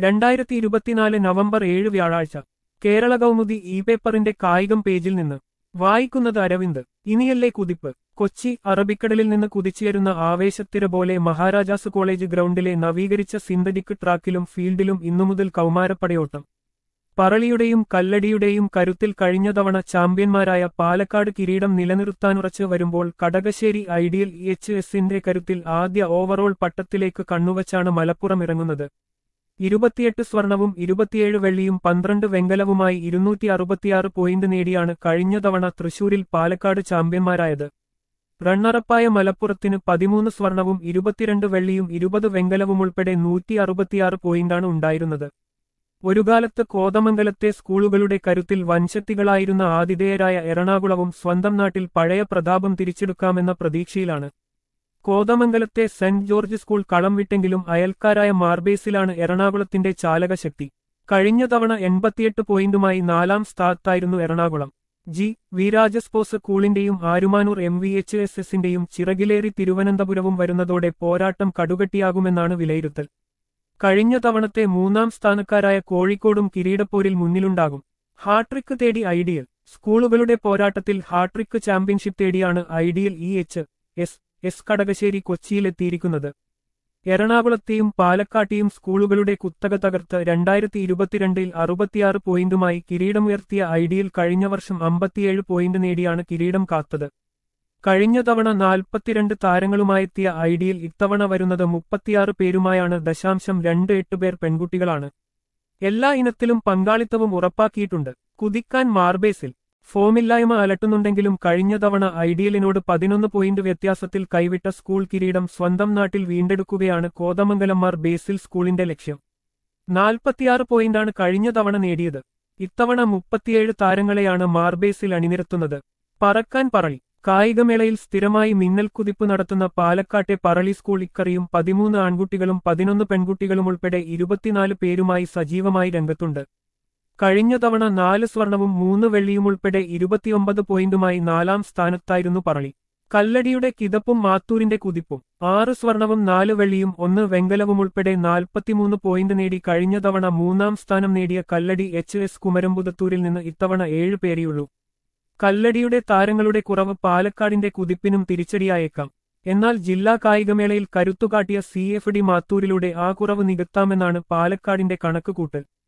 രണ്ടായിരത്തി ഇരുപത്തിനാല് നവംബർ ഏഴ് വ്യാഴാഴ്ച കേരള കൗമുദി ഇ പേപ്പറിന്റെ കായികം പേജിൽ നിന്ന് വായിക്കുന്നത് അരവിന്ദ് ഇനിയല്ലേ കുതിപ്പ് കൊച്ചി അറബിക്കടലിൽ നിന്ന് കുതിച്ചുയരുന്ന ആവേശത്തിര പോലെ മഹാരാജാസ് കോളേജ് ഗ്രൗണ്ടിലെ നവീകരിച്ച സിന്തറ്റിക് ട്രാക്കിലും ഫീൽഡിലും ഇന്നുമുതൽ കൗമാരപ്പടയോട്ടം പറളിയുടെയും കല്ലടിയുടെയും കരുത്തിൽ കഴിഞ്ഞ തവണ ചാമ്പ്യന്മാരായ പാലക്കാട് കിരീടം നിലനിർത്താനുറച്ച് വരുമ്പോൾ കടകശ്ശേരി ഐഡിയൽ ഇ എച്ച് എസിന്റെ കരുത്തിൽ ആദ്യ ഓവറോൾ പട്ടത്തിലേക്ക് കണ്ണുവച്ചാണ് മലപ്പുറം ഇറങ്ങുന്നത് ഇരുപത്തിയെട്ട് സ്വർണവും ഇരുപത്തിയേഴ് വെള്ളിയും പന്ത്രണ്ട് വെങ്കലവുമായി ഇരുന്നൂറ്റി അറുപത്തിയാറ് പോയിന്റ് നേടിയാണ് കഴിഞ്ഞ തവണ തൃശൂരിൽ പാലക്കാട് ചാമ്പ്യന്മാരായത് റണ്ണറപ്പായ മലപ്പുറത്തിന് പതിമൂന്ന് സ്വർണവും ഇരുപത്തിരണ്ട് വെള്ളിയും ഇരുപത് വെങ്കലവും ഉൾപ്പെടെ നൂറ്റി അറുപത്തിയാറ് പോയിന്റാണ് ഉണ്ടായിരുന്നത് ഒരു കാലത്ത് കോതമംഗലത്തെ സ്കൂളുകളുടെ കരുത്തിൽ വൻശക്തികളായിരുന്ന ആതിഥേയരായ എറണാകുളവും സ്വന്തം നാട്ടിൽ പഴയ പ്രതാപം തിരിച്ചെടുക്കാമെന്ന പ്രതീക്ഷയിലാണ് കോതമംഗലത്തെ സെന്റ് ജോർജ് സ്കൂൾ കളം വിട്ടെങ്കിലും അയൽക്കാരായ മാർബേസിലാണ് എറണാകുളത്തിന്റെ ചാലകശക്തി കഴിഞ്ഞ തവണ എൺപത്തിയെട്ട് പോയിന്റുമായി നാലാം സ്ഥാനത്തായിരുന്നു എറണാകുളം ജി വിരാജ സ്പോർട്സ് സ്കൂളിന്റെയും Arumanoor M V H S എസിന്റെയും ചിറകിലേറി തിരുവനന്തപുരവും വരുന്നതോടെ പോരാട്ടം കടുകട്ടിയാകുമെന്നാണ് വിലയിരുത്തൽ കഴിഞ്ഞ തവണത്തെ മൂന്നാം സ്ഥാനക്കാരായ കോഴിക്കോടും കിരീടപ്പോരിൽ മുന്നിലുണ്ടാകും ഹാട്രിക്ക് തേടി ഐഡിയൽ സ്കൂളുകളുടെ പോരാട്ടത്തിൽ ഹാട്രിക്ക് ചാമ്പ്യൻഷിപ്പ് തേടിയാണ് ideal E H S S Kadakassery കൊച്ചിയിലെത്തിയിരിക്കുന്നത് എറണാകുളത്തെയും പാലക്കാട്ടെയും സ്കൂളുകളുടെ കുത്തക തകർത്ത് രണ്ടായിരത്തി ഇരുപത്തിരണ്ടിൽ അറുപത്തിയാറ് പോയിന്റുമായി കിരീടമുയർത്തിയ ഐഡിയൽ കഴിഞ്ഞ വർഷം അമ്പത്തിയേഴ് പോയിന്റ് നേടിയാണ് കിരീടം കാത്തത് കഴിഞ്ഞ തവണ നാൽപ്പത്തിരണ്ട് താരങ്ങളുമായെത്തിയ ഐഡിയൽ ഇത്തവണ വരുന്നത് മുപ്പത്തിയാറ് പേരുമായാണ് ദശാംശം രണ്ട് എട്ട് പേർ പെൺകുട്ടികളാണ് എല്ലാ ഇനത്തിലും പങ്കാളിത്തവും ഉറപ്പാക്കിയിട്ടുണ്ട് കുതിക്കാൻ മാർബേസിൽ ഫോമില്ലായ്മ അലട്ടുന്നുണ്ടെങ്കിലും കഴിഞ്ഞ തവണ ഐഡിയലിനോട് പതിനൊന്ന് പോയിന്റ് വ്യത്യാസത്തിൽ കൈവിട്ട സ്കൂൾ കിരീടം സ്വന്തം നാട്ടിൽ വീണ്ടെടുക്കുകയാണ് കോതമംഗലമാർ ബേസിൽ സ്കൂളിന്റെ ലക്ഷ്യം നാൽപ്പത്തിയാറ് പോയിന്റാണ് കഴിഞ്ഞ തവണ നേടിയത് ഇത്തവണ മുപ്പത്തിയേഴ് താരങ്ങളെയാണ് മാർബേസിൽ അണിനിരത്തുന്നത് പറക്കാൻ പറളി കായികമേളയിൽ സ്ഥിരമായി മിന്നൽ കുതിപ്പ് നടത്തുന്ന പാലക്കാട്ടെ പറളി സ്കൂൾ ഇക്കറിയും പതിമൂന്ന് ആൺകുട്ടികളും പതിനൊന്ന് പെൺകുട്ടികളും ഉൾപ്പെടെ ഇരുപത്തിനാല് പേരുമായി സജീവമായി രംഗത്തുണ്ട് കഴിഞ്ഞ തവണ നാല് സ്വർണവും മൂന്ന് വെള്ളിയും ഉൾപ്പെടെ ഇരുപത്തിയൊമ്പത് പോയിന്റുമായി നാലാം സ്ഥാനത്തായിരുന്നു പറളി കല്ലടിയുടെ കിതപ്പും മാത്തൂരിന്റെ കുതിപ്പും ആറ് സ്വർണവും നാല് വെള്ളിയും ഒന്ന് വെങ്കലവും ഉൾപ്പെടെ നാൽപ്പത്തിമൂന്ന് പോയിന്റ് നേടി കഴിഞ്ഞ തവണ മൂന്നാം സ്ഥാനം നേടിയ കല്ലടി എച്ച് എസ് കുമരംപുതത്തൂരിൽ നിന്ന് ഇത്തവണ ഏഴ് പേരെയുള്ളൂ കല്ലടിയുടെ താരങ്ങളുടെ കുറവ് പാലക്കാടിന്റെ കുതിപ്പിനും തിരിച്ചടിയായേക്കാം എന്നാൽ ജില്ലാ കായികമേളയിൽ കരുത്തുകാട്ടിയ സി എഫ് ഡി മാത്തൂരിലൂടെ ആ കുറവ് നികത്താമെന്നാണ് പാലക്കാടിന്റെ കണക്കുകൂട്ടൽ